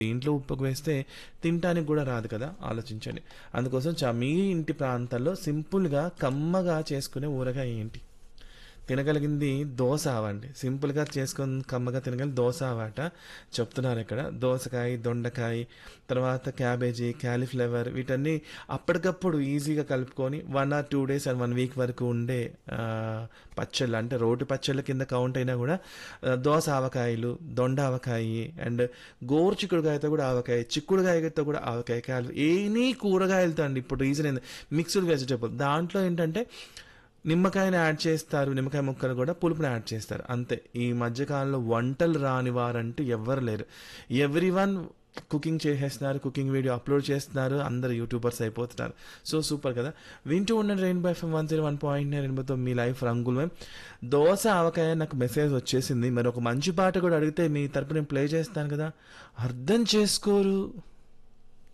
ఇంట్లో ఉప్పుకు వేస్తే తినటానికి కూడా రాదు కదా ఆలోచించండి అందుకోసం చా మీ ఇంటి ప్రాంతాల్లో సింపుల్గా కమ్మగా చేసుకునే ఊరగాయ ఏంటి తినగలిగింది దోశ ఆవండి సింపుల్గా చేసుకొని కమ్మగా తినగలిగి దోశ ఆవాట చెప్తున్నారు ఇక్కడ దోసకాయ దొండకాయ తర్వాత క్యాబేజీ క్యాలీఫ్లవర్ వీటన్ని అప్పటికప్పుడు ఈజీగా కలుపుకొని one or two days and one week వరకు ఉండే ఆ, పచ్చళ్ళు అంటే రోటి పచ్చళ్ళ కింద కౌంట్ అయినా కూడా ఆ, దోస ఆవకాయలు దొండ ఆవకాయ అండ్ గోరు చిక్కుడుకాయతో కూడా ఆవకాయ చిక్కుడుకాయతో కూడా ఆవకాయ క్యాలి ఎనీ కూరగాయలతో అండి ఇప్పుడు రీజన్ ఏంది మిక్స్డ్ వెజిటబుల్ దాంట్లో ఏంటంటే నిమ్మకాయని యాడ్ చేస్తారు నిమ్మకాయ ముక్కలు కూడా పులుపుని యాడ్ చేస్తారు అంతే ఈ మధ్యకాలంలో వంటలు రాని వారంటూ ఎవ్వరు లేరు ఎవ్రీ వన్ కుకింగ్ చేసేస్తున్నారు కుకింగ్ వీడియో అప్లోడ్ చేస్తున్నారు అందరు యూట్యూబర్స్ అయిపోతున్నారు సో సూపర్ కదా వింటూ ఉండండి rainbow FM one zero one point nine రెయిన్బోతో మీ లైఫ్ రంగులమే దోశ ఆవకాయ నాకు మెసేజ్ వచ్చేసింది మరి ఒక మంచి పాట కూడా అడిగితే మీ తరపు నేను ప్లే చేస్తాను కదా అర్థం చేసుకోరు